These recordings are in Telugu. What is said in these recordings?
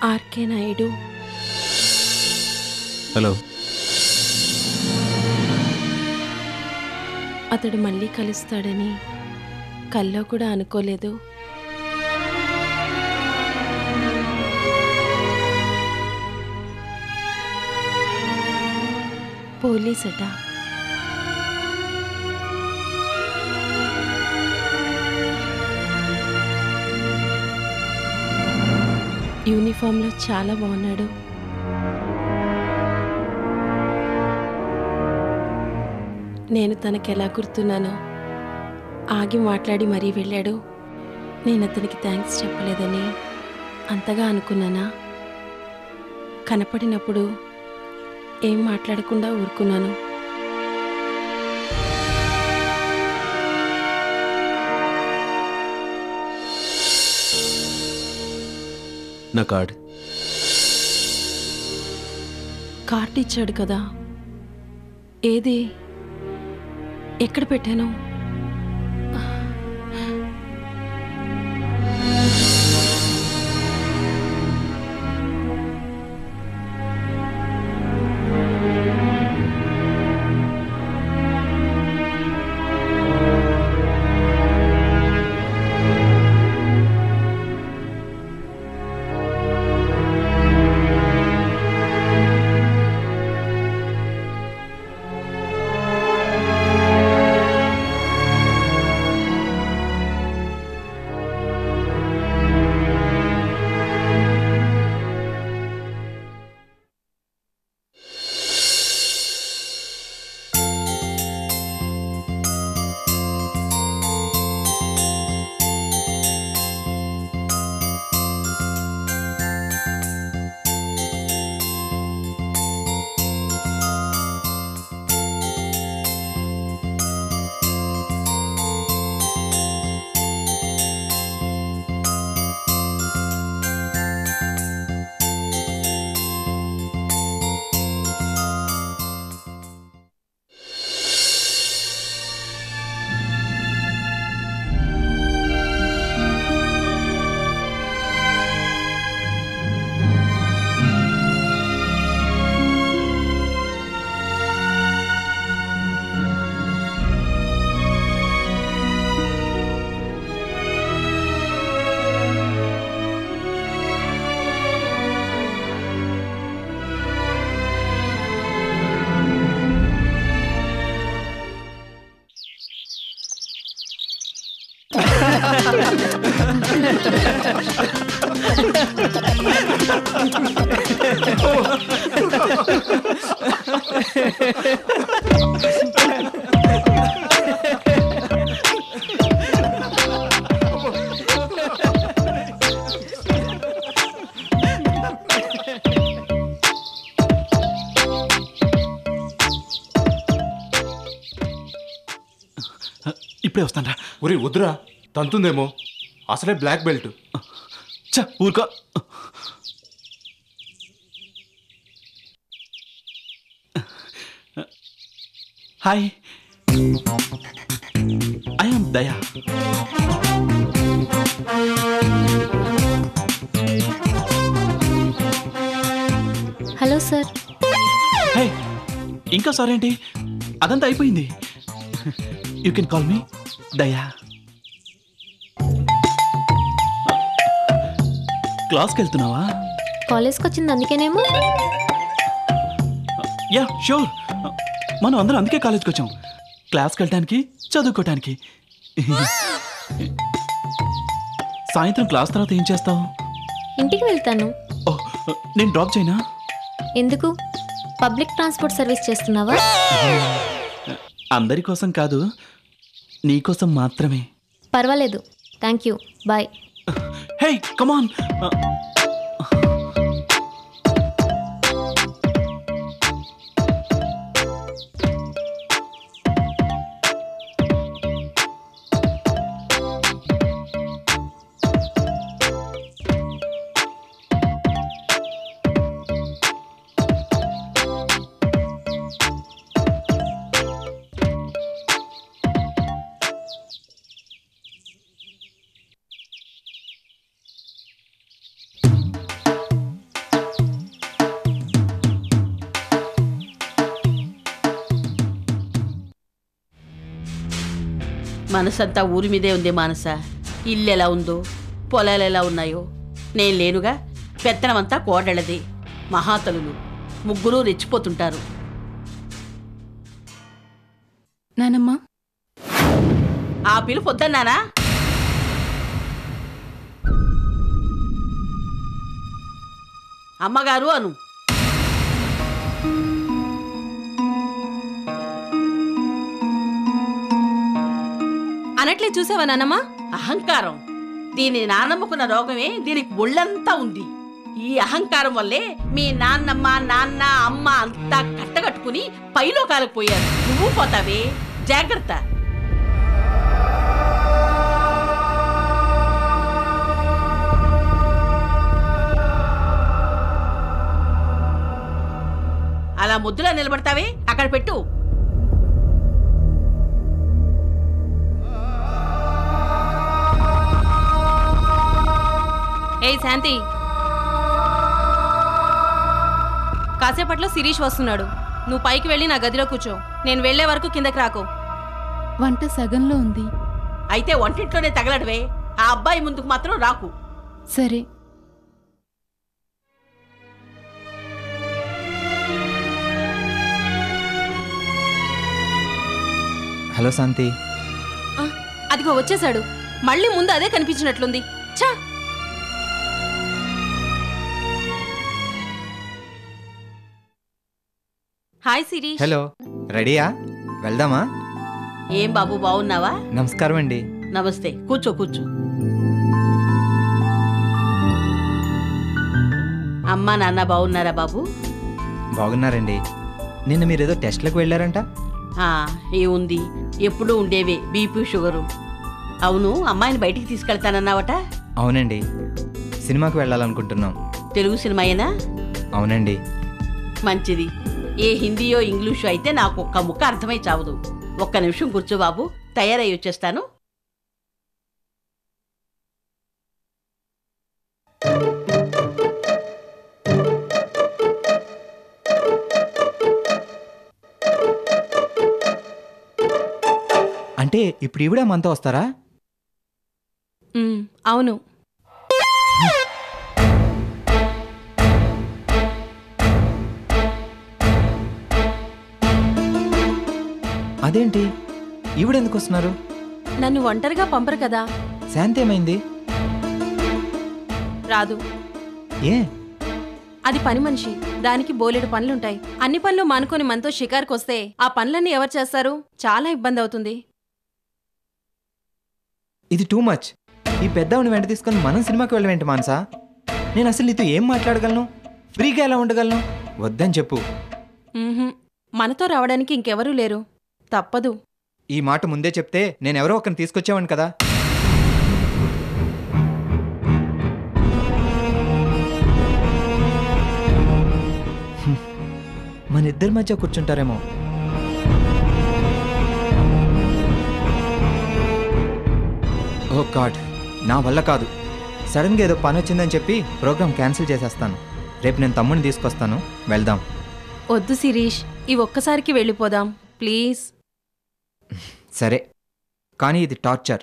ఆర్కే నాయుడు హలో అతడు మళ్ళీ కలుస్తాడని కల్లో కూడా అనుకోలేదు పోలీస్ అట యూనిఫామ్లో చాలా బాగున్నాడు నేను తనకి ఎలా గుర్తున్నానో ఆగి మాట్లాడి మరీ వెళ్ళాడు నేను అతనికి థ్యాంక్స్ చెప్పలేదని అంతగా అనుకున్నానా కనపడినప్పుడు ఏం మాట్లాడకుండా ఊరుకున్నాను నా కార్డ్ కార్డు ఇచ్చాడు కదా ఏది ఎక్కడ పెట్టాను ఇప్పుడే వస్తాను రా ఒరే వద్దురా తంతుందేమో అసలే బ్లాక్ బెల్ట్ చ ఊరుకో హాయ్ ఐ ఆమ్ దయా హలో సార్ హే ఇంకా సార్ ఏంటి అదంతా అయిపోయింది యూ కెన్ కాల్ మీ దయా క్లాస్కి వెళ్తున్నావా కాలేజ్కి వచ్చింది అందుకేనేమో యా షూర్ మనం అందరం అందుకే కాలేజ్కి వచ్చాం క్లాస్కి వెళ్ళటానికి చదువుకోవటానికి సాయంత్రం క్లాస్ తర్వాత ఏం చేస్తావు ఇంటికి వెళ్తాను ఓ నేను డ్రాప్ చేయనా ఎందుకు పబ్లిక్ ట్రాన్స్పోర్ట్ సర్వీస్ చేస్తున్నావా అందరి కోసం కాదు నీ కోసం మాత్రమే పర్వాలేదు thank you bye hey come on మనసంతా ఊరి మీదే ఉంది మానస ఇల్లు ఎలా ఉందో పొలాలు ఎలా ఉన్నాయో నేను లేనుగా పెత్తనమంతా కోడళ్ళది మహాతలులు ముగ్గురు రెచ్చిపోతుంటారు నానమ్మ ఆ పిలుపు వద్దన్నానా అమ్మగారు అను అనట్లే చూసావా నానమ్మ అహంకారం దీని నానమ్మకున్న రోగమే దీనికి ఒళ్ళంతా ఉంది ఈ అహంకారం వల్లే మీ నాన్నమ్మ నాన్న అమ్మ అంతా కట్టగట్టుకుని పైలో కాలకపోయారు నువ్వు పోతావే జాగ్రత్త అలా ముద్దులా నిలబడతావే అక్కడ పెట్టు ఏయ్ శాంతి కాసేపట్లో శిరీష్ వస్తున్నాడు నువ్వు పైకి వెళ్ళి నా గదిలో కూర్చో నేను వెళ్లే వరకు కిందకి రాకు వంట సగంలో ఉంది అయితే వంటింట్లోనే తగలడవే ఆ అబ్బాయి ముందుకు మాత్రం రాకు సరే హలో శాంతి ఆ, అదిగో వచ్చేసాడు మళ్ళీ ముందు అదే కనిపించినట్లుంది ఛా హాయ్ శిరీష్ హలో రెడీయా వెళ్దామా ఏం బాబు బాగున్నావా నమస్కారం అండి నమస్తే కూర్చో కూర్చో అమ్మా నాన్న బాగున్నారా బాబు బాగున్నారండి నిన్న మీరు ఏదో టెస్ట్లకు వెళ్ళారంట ఆ, ఏ ఉంది ఎప్పుడూ ఉండేవే బీపీ షుగరు అవును అమ్మాయిని బయటికి తీసుకెళ్తానన్నావట అవునండి సినిమాకి వెళ్ళాలనుకుంటున్నాం తెలుగు సినిమాయేనా అవునండి మంచిది ఏ హిందీయో ఇంగ్లీషో అయితే నాకు ఒక్క ముక్క అర్థమై చావదు ఒక్క నిమిషం కూర్చో బాబు తయారై వచ్చేస్తాను అంటే ఇప్పుడు ఈవిడ మనతో వస్తారా ఉమ్, అవును అదేంటి ఈవిడ ఎందుకు వస్తున్నారు నన్ను ఒంటరిగా పంపరు కదా శాంతి ఏమైంది రాదు ఏ అది పని మనిషి దానికి బోలెడు పనులుంటాయి అన్ని పనులు మానుకొని మనతో షికారుకు వస్తే ఆ పనులన్నీ ఎవరు చేస్తారు చాలా ఇబ్బంది అవుతుంది ఇది టూ మచ్ ఈ పెద్దవాడిని వెంట తీసుకొని మనం సినిమాకి వెళ్ళవేంటి మానసా నేను అసలు నీతో ఏం మాట్లాడగలను ఫ్రీగా ఎలా ఉండగలను వద్దని చెప్పు ఉహుం, మనతో రావడానికి ఇంకెవరూ లేరు తప్పదు ఈ మాట ముందే చెప్తే నేను ఎవరో ఒకరిని తీసుకొచ్చేవాడిని కదా హ్మ్. మన ఇద్దరి మధ్య కూర్చుంటారేమో ఓ గాడ్ నా వల్ల కాదు సడన్గా ఏదో పని వచ్చిందని చెప్పి ప్రోగ్రామ్ క్యాన్సిల్ చేసేస్తాను రేపు నేను తమ్ముడిని తీసుకొస్తాను వెళ్దాం వద్దు శిరీష్ ఈ ఒక్కసారికి వెళ్ళిపోదాం ప్లీజ్ సరే కానీ ఇది టార్చర్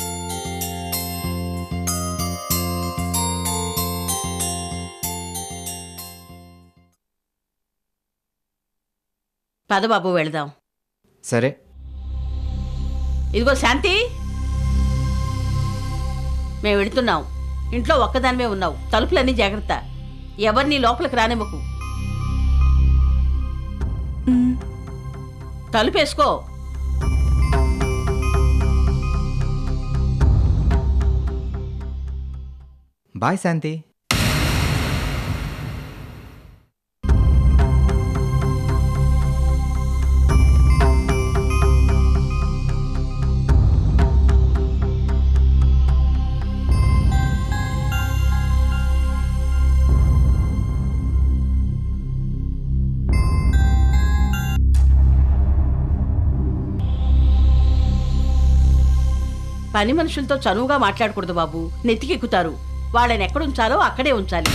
పద బాబు వెళదాం సరే ఇదిగో శాంతి మేము వెళుతున్నాం ఇంట్లో ఒక్కదానివే ఉన్నావు తలుపులన్నీ జాగ్రత్త ఎవరిని లోపలికి రానివ్వకు మ్, తలుపేసుకో బాయ్ శాంతి పని మనుషులతో చనువుగా మాట్లాడకూడదు బాబు నెత్తికెక్కుతారు వాళ్ళని ఎక్కడ ఉంచాలో అక్కడే ఉంచాలి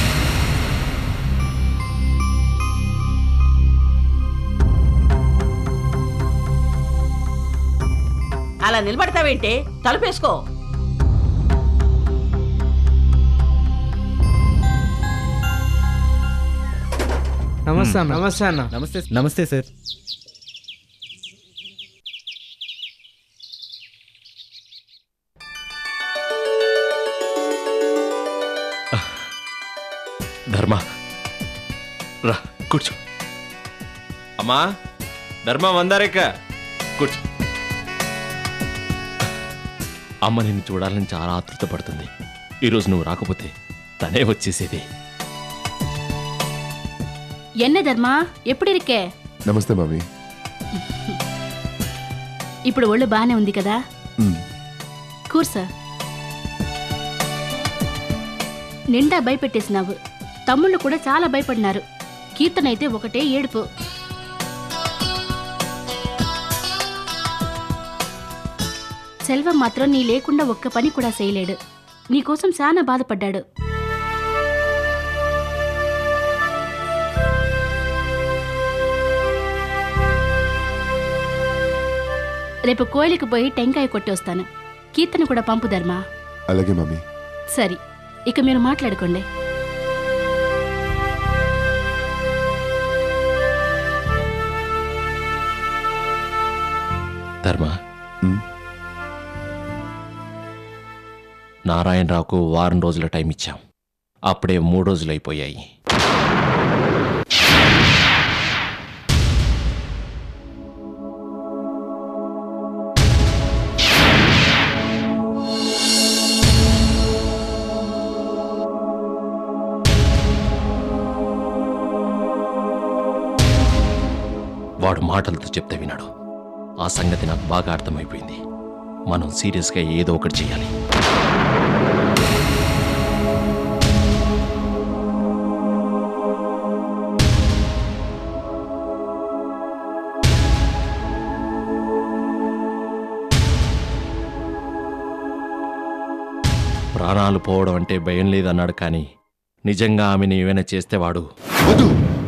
అలా నిలబడతావేంటే తలుపేసుకో నమస్తే అన్న నమస్తే అన్న నమస్తే నమస్తే సార్ ధర్మ రా కూర్చో అమ్మా ధర్మ వందారేక కూర్చో అమ్మ నిన్ను చూడాలని చాలా ఆతృత పడుతుంది ఈరోజు నువ్వు రాకపోతే తనే వచ్చేసేది என்ன தர்மா எப்படி இருக்கே నమస్తే మమ్మీ ఇప్పుడు ఒళ్ళు బానే ఉంది కదా కూర్సా నిండా భయపెట్టేసినావు తమ్ముళ్ళు కూడా చాలా భయపడినారు కీర్తన అయితే ఒకటే ఏడుపు సెల్వం మాత్రం నీ లేకుండా ఒక్క పని కూడా చేయలేడు నీకోసం చాలా బాధపడ్డాడు రేపు కోయిలకు పోయి టెంకాయ కొట్టి వస్తాను కీర్తన కూడా పంపు ధర్మా అలాగే మమ్మీ సరి ఇక మీరు మాట్లాడుకోండి ధర్మ ఉమ్. నారాయణరావుకు వారం రోజుల టైం ఇచ్చాం అప్పుడే మూడు రోజులు అయిపోయాయి వాడు మాటలతో చెప్తే విన్నాడు ఆ సంగతి నాకు బాగా అర్థమైపోయింది మనం సీరియస్గా ఏదో ఒకటి చేయాలి ప్రాణాలు పోవడం అంటే భయం లేదన్నాడు కానీ నిజంగా ఆమెను ఏమైనా చేస్తే వాడు వద్దు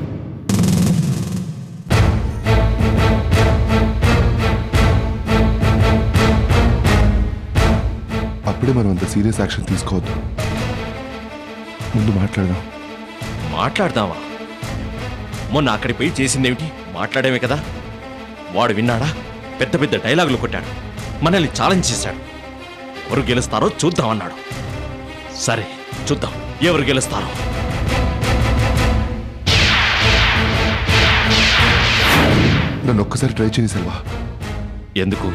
అప్పుడే మనం అంత సీరియస్ యాక్షన్ తీసుకోవద్దు ముందు మాట్లాడదాం మాట్లాడదామా మొన్న అక్కడికి పోయి చేసిందేమిటి మాట్లాడేమే కదా వాడు విన్నాడా పెద్ద పెద్ద డైలాగులు కొట్టాడు మనల్ని ఛాలెంజ్ చేశాడు ఎవరు గెలుస్తారో చూద్దాం అన్నాడు సరే చూద్దాం ఎవరు గెలుస్తారో నన్ను ఒక్కసారి ట్రై చేయి సెల్వా ఎందుకు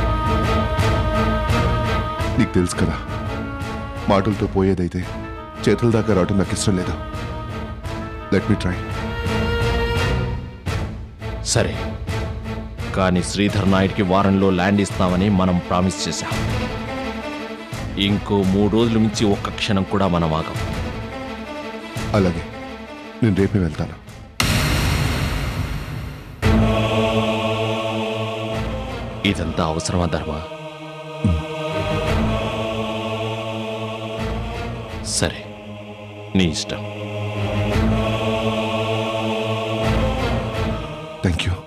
నీకు తెలుసు కదా మాటలతో పోయేదైతే చేతుల దాకా రావటం నాకు ఇష్టం లేదు లెట్ మీ ట్రై సరే కానీ శ్రీధర్ నాయుడికి వారంలో ల్యాండ్ ఇస్తామని మనం ప్రామిస్ చేశాం ఇంకో మూడు రోజుల మించి ఒక్క క్షణం కూడా మనం ఆగం అలాగే నేను రేపే వెళ్తాను ఇదంతా అవసరమా ధర్మ సరే నీ ఇష్టం థ్యాంక్ యూ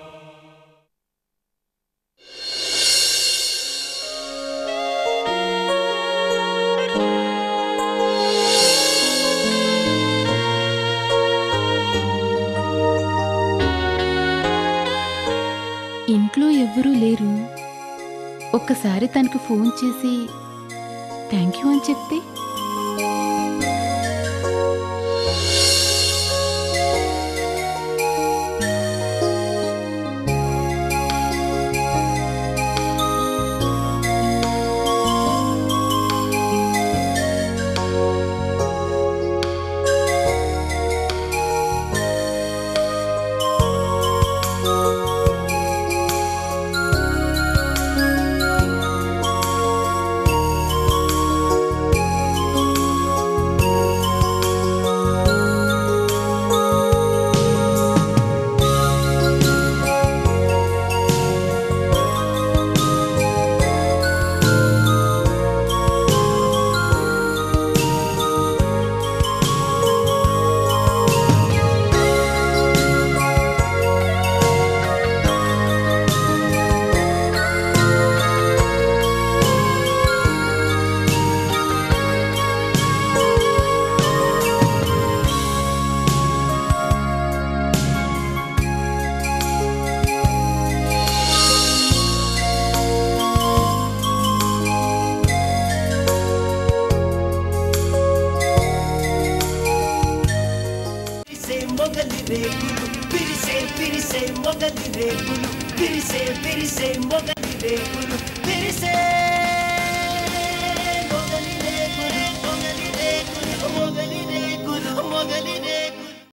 ఇంట్లో ఎవ్వరూ లేరు ఒక్కసారి తనకు ఫోన్ చేసి థ్యాంక్ యూ అని చెప్తే